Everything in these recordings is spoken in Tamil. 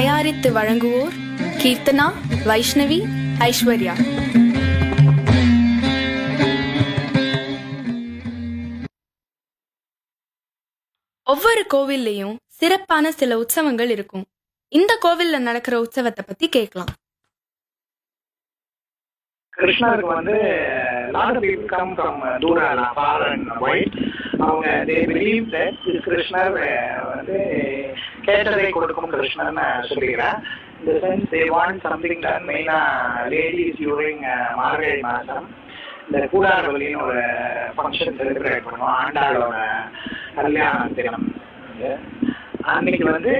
தயாரித்து வழங்குவோர் கீர்த்தனா வைஷ்ணவி ஐஸ்வர்யா ஒவ்வொரு கோவில்லையும் சிறப்பான சில உற்சவங்கள் இருக்கும் இந்த கோவில்ல நடக்கிற உற்சவத்தை பத்தி கேட்கலாம் கிருஷ்ணருக்கு வந்து lot of people come from தூரா ஃபார் அண்ட் ஒயிட் அவங்க தே பிலீவ் தட் கிருஷ்ணர் அஹ், வந்து கேட்டதை கொடுக்கும் கிருஷ்ணர்னு சொல்லிக்கிறேன் இந்த sense they want something done மெயினாக லேடிஸ் டியூரிங் மார்கழி மாதம் இந்த கூடாரவலின்னு ஒரு ஃபங்க்ஷன் செலிப்ரேட் பண்ணுவோம் ஆண்டாளோட கல்யாண தினம் இது. அன்னைக்கு வந்து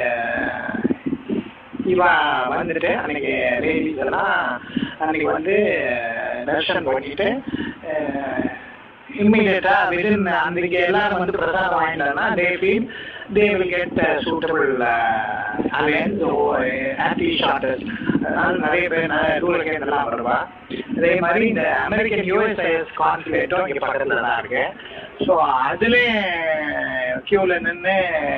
இவன் வந்துட்டு அன்னைக்கு லேடிஸ் எல்லாம் அன்னைக்கு வந்து தர்ஷன் பண்ணிட்டு இம்மிடியட்டா விதின் அன்னைக்கு எல்லாரும் வந்து பிரசாதம் வாங்கிட்டாங்கன்னா they feel they will get suitable alliance ஆன்டி ஷார்டர்ஸ் அதனால நிறைய பேர் ரூரல் எல்லாம் வருவா அதே மாதிரி இந்த அமெரிக்கன் யூஎஸ்ஐஎஸ் கான்சுலேட்டும் இங்கே பக்கத்தில் தான் இருக்கு ஸோ அதுல கியூல நின்று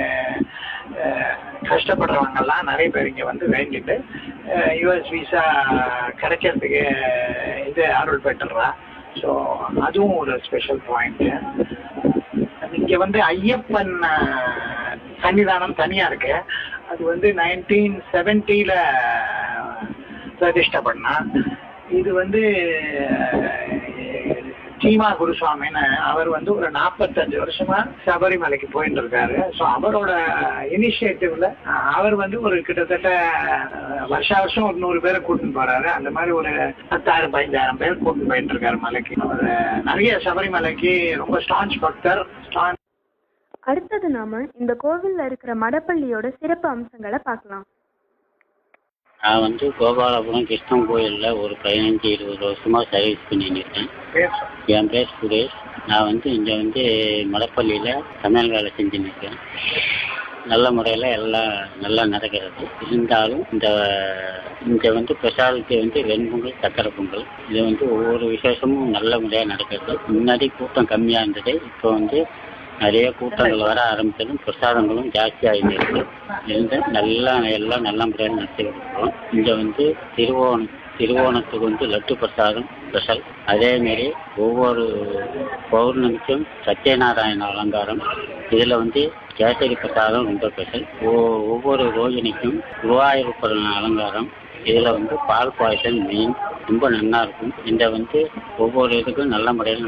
கஷ்டப்படுறவங்கெல்லாம் நிறைய பேர் இங்கே வந்து வேண்டிட்டு யூஎஸ் விசா கிடைக்கிறதுக்கு இது அருள் பெற்றுறா ஸோ அதுவும் ஒரு ஸ்பெஷல் பாயிண்ட் இங்கே வந்து ஐயப்பன் அஹ், சன்னிதானம் தனியாக இருக்கு அது வந்து நைன்டீன் செவன்ட்டியில் பிரதிஷ்டை பண்ணா இது வந்து அஹ், சீமா குருசுவாமின்னு அவர் வந்து ஒரு நாற்பத்தஞ்சு வருஷமா சபரிமலைக்கு போயிட்டு இருக்காரு ஸோ அவரோட இனிஷியேட்டிவ்ல அவர் வந்து ஒரு கிட்டத்தட்ட அஹ், வருஷா வருஷம் ஒரு நூறு பேரை கூட்டின்னு போறாரு அந்த மாதிரி ஒரு பத்தாயிரம் பதினஞ்சாயிரம் பேர் கூட்டின்னு போயிட்டு இருக்காரு மலைக்கு அவர் நிறைய சபரிமலைக்கு ரொம்ப ஸ்டான்ச் பக்தர் ஸ்டான்ச் அடுத்தது நாம இந்த கோவில்ல இருக்கிற மடப்பள்ளியோட சிறப்பு அம்சங்களை பார்க்கலாம் நான் வந்து கோபாலபுரம் கிருஷ்ணன் கோயிலில் ஒரு பதினஞ்சு இருபது வருஷமாக சர்வீஸ் பண்ணிட்டு இருக்கேன் பேர் என் பேர் சுரேஷ் நான் வந்து இங்கே வந்து மடப்பள்ளியில் சமையல் வேலை செஞ்சுன்னு இருக்கேன் நல்ல முறையில் எல்லாம் நல்லா நடக்கிறது இருந்தாலும் இந்த இங்கே வந்து ஸ்பெஷாலிட்டி வந்து வெண்பொங்கல் சக்கரை பொங்கல் இது வந்து ஒவ்வொரு விசேஷமும் நல்ல முறையாக நடக்கிறது முன்னாடி கூட்டம் கம்மியாக இருந்தது இப்போ வந்து நிறைய கூட்டங்கள் வர ஆரம்பித்ததும் பிரசாதங்களும் ஜாஸ்தி ஆகிட்டு இருக்கு இருந்து நல்லா எல்லாம் நல்ல முறையில் நடத்தி கொடுக்குறோம் இங்கே வந்து திருவோணம் திருவோணத்துக்கு வந்து லட்டு பிரசாதம் ஸ்பெஷல் அதேமாரி ஒவ்வொரு பௌர்ணமிக்கும் சத்யநாராயண அலங்காரம் இதில் வந்து கேசரி பிரசாதம் ரொம்ப ஸ்பெஷல் ஒவ்வொரு ரோகிணிக்கும் குருவாயூர் அலங்காரம் இதில் வந்து பால் பாயசம் மீன் ரொம்ப நல்லா இருக்கும் இந்த வந்து ஒவ்வொரு இதுக்கும் நல்ல முறையில்